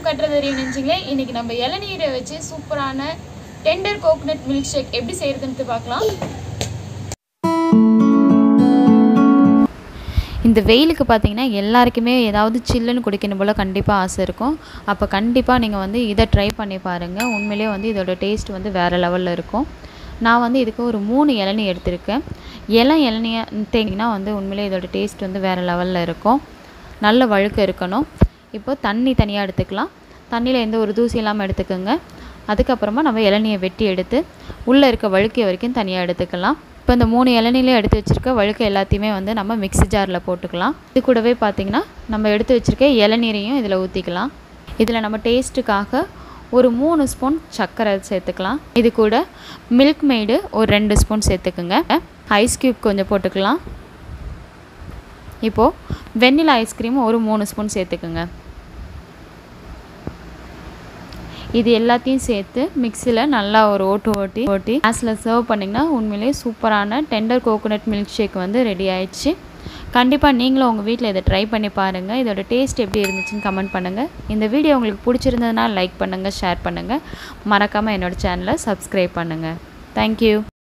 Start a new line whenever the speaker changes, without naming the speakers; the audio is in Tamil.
கட்டுறது தெரியும் நினச்சிங்களே இன்றைக்கி நம்ம இளநீரை வச்சு சூப்பரான டெண்டர் கோகனட் மில்க் ஷேக் எப்படி செய்கிறதுன்ட்டு பார்க்கலாம்
இந்த வெயிலுக்கு பார்த்தீங்கன்னா எல்லாருக்குமே ஏதாவது சில்லுன்னு குடிக்கணும் போல் கண்டிப்பாக ஆசை இருக்கும் அப்போ கண்டிப்பாக நீங்கள் வந்து இதை ட்ரை பண்ணி பாருங்கள் உண்மையிலேயே வந்து இதோட டேஸ்ட் வந்து வேறு லெவலில் இருக்கும் நான் வந்து இதுக்கு ஒரு மூணு இளநீ எடுத்திருக்கேன் இளம் இளநியை தேங்கினா வந்து உண்மையிலேயே இதோட டேஸ்ட் வந்து வேறு லெவலில் இருக்கும் நல்ல வழுக்க இருக்கணும் இப்போ தண்ணி தனியாக எடுத்துக்கலாம் தண்ணியில் எந்த ஒரு தூசி இல்லாமல் எடுத்துக்கோங்க அதுக்கப்புறமா நம்ம இளநியை வெட்டி எடுத்து உள்ளே இருக்க வழுக்கை வரைக்கும் தனியாக எடுத்துக்கலாம் இப்போ இந்த மூணு இளநிலே எடுத்து வச்சுருக்க வழுக்க எல்லாத்தையுமே வந்து நம்ம மிக்ஸி ஜாரில் போட்டுக்கலாம் இது கூடவே பார்த்திங்கன்னா நம்ம எடுத்து வச்சுருக்க இளநீரையும் இதில் ஊற்றிக்கலாம் இதில் நம்ம டேஸ்ட்டுக்காக ஒரு மூணு ஸ்பூன் சர்க்கரை சேர்த்துக்கலாம் இது கூட மில்க் மெய்டு ஒரு ரெண்டு ஸ்பூன் சேர்த்துக்குங்க ஐஸ் க்யூப் கொஞ்சம் போட்டுக்கலாம் இப்போது வெண்ணிலா ஐஸ்கிரீம் ஒரு மூணு ஸ்பூன் சேர்த்துக்குங்க இது எல்லாத்தையும் சேர்த்து மிக்சியில் நல்லா ஒரு ஓட்டு ஓட்டி ஓட்டி கேஸில் சர்வ் பண்ணிங்கன்னா உண்மையிலேயே சூப்பரான டெண்டர் கோகோனட் மில்க் ஷேக் வந்து ரெடி ஆயிடுச்சு கண்டிப்பாக நீங்களும் உங்கள் வீட்டில் இதை ட்ரை பண்ணி பாருங்கள் இதோட டேஸ்ட் எப்படி இருந்துச்சுன்னு கமெண்ட் பண்ணுங்கள் இந்த வீடியோ உங்களுக்கு பிடிச்சிருந்ததுன்னா லைக் பண்ணுங்கள் ஷேர் பண்ணுங்கள் மறக்காமல் என்னோடய சேனலை சப்ஸ்கிரைப் பண்ணுங்கள் தேங்க்யூ